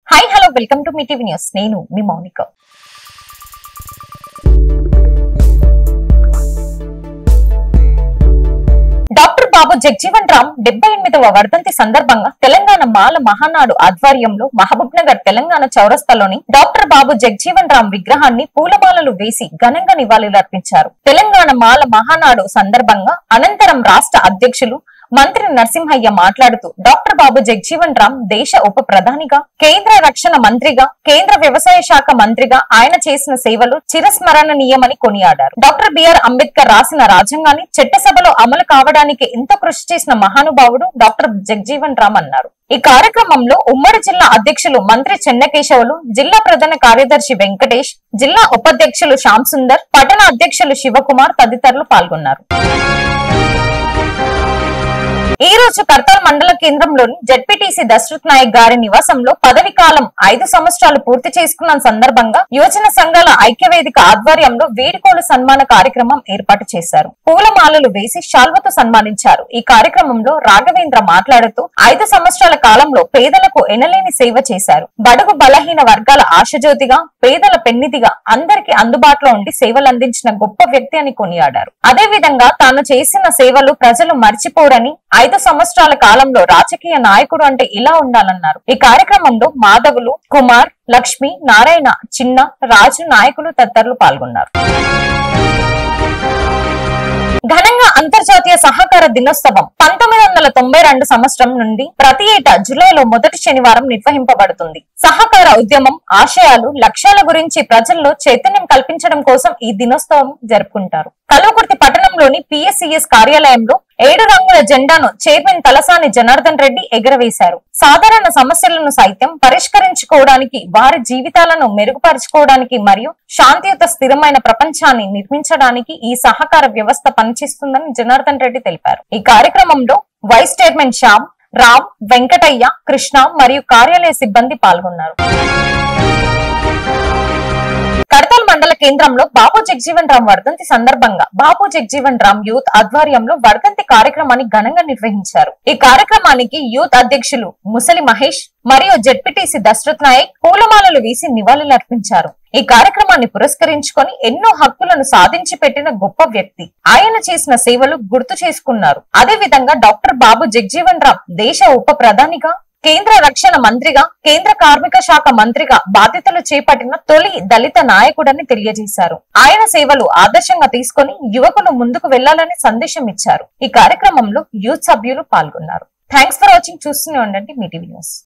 hi hello welcome to Mee TV news నేను మీ Mounika doctor Babu Jagjivan Ram డెబ్బై ఎనిమిదవ వర్ధంతి సందర్భంగా తెలంగాణ మాల మహానాడు ఆధ్వర్యంలో మహబూబ్ నగర్ తెలంగాణ చౌరస్తాలోని డాక్టర్ బాబు జగ్జీవన్ రామ్ విగ్రహాన్ని పూలమాలలు వేసి ఘనంగా నివాళులర్పించారు తెలంగాణ మాల మహానాడు సందర్భంగా అనంతరం రాష్ట్ర అధ్యక్షులు మంత్రి నరసింహయ్య మాట్లాడుతూ డాక్టర్ బాబు జగ్జీవన్ రామ్ దేశ ఉప ప్రధానిగా కేంద్ర రక్షణ మంత్రిగా కేంద్ర వ్యవసాయ శాఖ మంత్రిగా ఆయన చేసిన సేవలు చిరస్మరణీయమని కొనియాడారు డాక్టర్ బిఆర్ అంబేద్కర్ రాసిన రాజ్యాంగాన్ని చట్టసభలో అమలు కావడానికి ఎంతో కృషి చేసిన మహానుభావుడు డాక్టర్ జగ్జీవన్ రామ్ అన్నారు ఈ కార్యక్రమంలో ఉమ్మడి జిల్లా అధ్యక్షులు మంత్రి చెన్నకేశవులు జిల్లా ప్రధాన కార్యదర్శి వెంకటేష్ జిల్లా ఉపాధ్యక్షులు శ్యామ్ సుందర్ పట్టణ అధ్యక్షులు శివకుమార్ తదితరులు పాల్గొన్నారు ఈ రోజు కర్తాల్ మండల కేంద్రంలోని జడ్పీటీసీ దశరథ్ నాయక్ గారి నివాసంలో పదవి కాలం ఐదు సంవత్సరాలు పూర్తి చేసుకున్న సందర్భంగా యువజన సంఘాల ఐక్యవేదిక ఆధ్వర్యంలో వేడుకోలు సన్మాన కార్యక్రమం ఏర్పాటు చేశారు పూలమాలలు వేసి శాల్వతో సన్మానించారు ఈ కార్యక్రమంలో రాఘవేంద్ర మాట్లాడుతూ ఐదు సంవత్సరాల కాలంలో పేదలకు ఎనలేని సేవ చేశారు బడుగు బలహీన వర్గాల ఆశజ్యోతిగా పేదల పెన్నిదిగా అందరికీ అందుబాటులో ఉండి సేవలు అందించిన గొప్ప వ్యక్తి అని కొనియాడారు అదే విధంగా తాను చేసిన సేవలు ప్రజలు మర్చిపోరని ఐదు సంవత్సరాల కాలంలో రాజకీయ నాయకుడు అంటే ఇలా ఉండాలన్నారు ఈ కార్యక్రమంలో మాధవులు కుమార్ లక్ష్మి నారాయణ చిన్న రాజు నాయకులు తదితరులు పాల్గొన్నారు ఘనంగా అంతర్జాతీయ సహకార దినోత్సవం పంతొమ్మిది వందల తొంభై రెండు సంవత్సరం నుండి ప్రతి ఏటా జూలైలో మొదటి శనివారం నిర్వహింపబడుతుంది సహకార ఉద్యమం ఆశయాలు లక్ష్యాల గురించి ప్రజల్లో చైతన్యం కల్పించడం కోసం ఈ దినోత్సవం జరుపుకుంటారు కల్వకుర్తి పట్టణంలోని పిఎస్సిఎస్ కార్యాలయంలో ఏడు రంగుల జెండాను చైర్మన్ తలసాని జనార్దన్ రెడ్డి ఎగురవేశారు సాధారణ సమస్యలను సైతం పరిష్కరించుకోవడానికి వారి జీవితాలను మెరుగుపరుచుకోవడానికి మరియు శాంతియుత స్థిరమైన ప్రపంచాన్ని నిర్మించడానికి ఈ సహకార వ్యవస్థ పనిచేస్తుందని జనార్దన్ రెడ్డి తెలిపారు ఈ కార్యక్రమంలో వైస్ చైర్మన్ శ్యామ్ రామ్ వెంకటయ్య కృష్ణ మరియు కార్యాలయ సిబ్బంది పాల్గొన్నారు కడతాల్ మండల కేంద్రంలో బాబు జగ్జీవన్ రామ్ వర్ధంతి సందర్భంగా బాబు జగ్జీవన్ రామ్ యూత్ ఆధ్వర్యంలో వర్ధంతి కార్యక్రమాన్ని ఘనంగా నిర్వహించారు ఈ కార్యక్రమానికి యూత్ అధ్యక్షులు ముసలి మహేష్ మరియు జడ్పీటీసీ దశరథ్ నాయక్ పూలమాలలు వేసి నివాళులర్పించారు ఈ కార్యక్రమాన్ని పురస్కరించుకొని ఎన్నో హక్కులను సాధించి పెట్టిన గొప్ప వ్యక్తి ఆయన చేసిన సేవలు గుర్తు చేసుకున్నారు అదే విధంగా డాక్టర్ బాబు జగ్జీవన్ రామ్ దేశ ఉప ప్రధానిగా కేంద్ర రక్షణ మంత్రిగా కేంద్ర కార్మిక శాఖ మంత్రిగా బాధ్యతలు చేపట్టిన తొలి దళిత నాయకుడని తెలియజేశారు ఆయన సేవలు ఆదర్శంగా తీసుకొని యువకులు ముందుకు వెళ్లాలని సందేశం ఇచ్చారు ఈ కార్యక్రమంలో యూత్ సభ్యులు పాల్గొన్నారు థ్యాంక్స్ ఫర్ వాచింగ్ చూస్తూనే ఉండండి మీ టీవీ న్యూస్